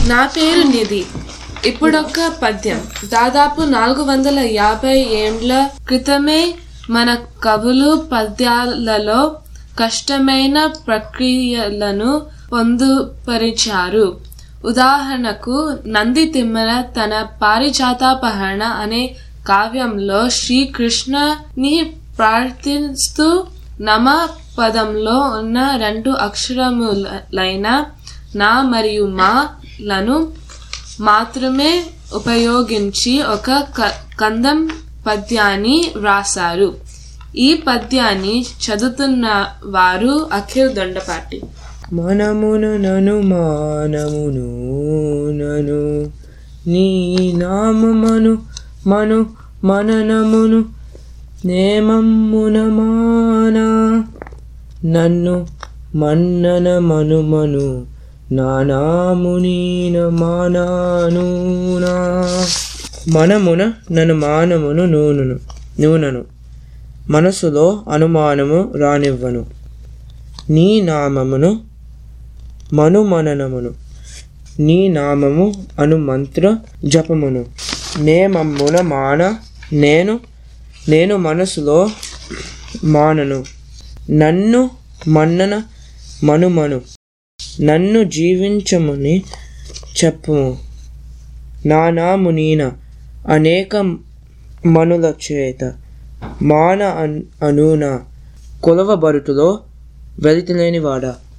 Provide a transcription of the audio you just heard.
నా పేరు నిధి ఇప్పుడొక పద్యం దాదాపు నాలుగు వందల యాభై ఏండ్ల క్రితమే మన కవులు పద్యాలలో కష్టమైన ప్రక్రియలను పొందుపరిచారు ఉదాహరణకు నంది తిమ్మన తన పారిజాతాపహరణ అనే కావ్యంలో శ్రీకృష్ణని ప్రార్థిస్తూ నమ పదంలో ఉన్న రెండు అక్షరములైన నా మరియు మా లను మాత్రమే ఉపయోగించి ఒక క- కందం పద్యాన్ని వ్రాసారు ఈ పద్యాన్ని చదువుతున్న వారు అఖిల్ దొండపాటి మనమును నను మానమును నను నీ నామమను మను మననమును నేమమ్మున మానా నన్ను మన్నన మను మను నానామునీన మానానునా మనమున నన్ను మానమును నూనెను నూనెను మనసులో అనుమానము రానివ్వను నీ నామమును మనుమననమును నీ నామము అను మంత్ర జపమును నేమమ్మున మాన నేను నేను మనసులో మానను నన్ను మన్నన మనుమను నన్ను జీవించముని చెప్పుము నా నాము నీన అనేక మనుల చేత మాన అన్- అనూన కొలవబరుతులో వెలితిలేనివాడా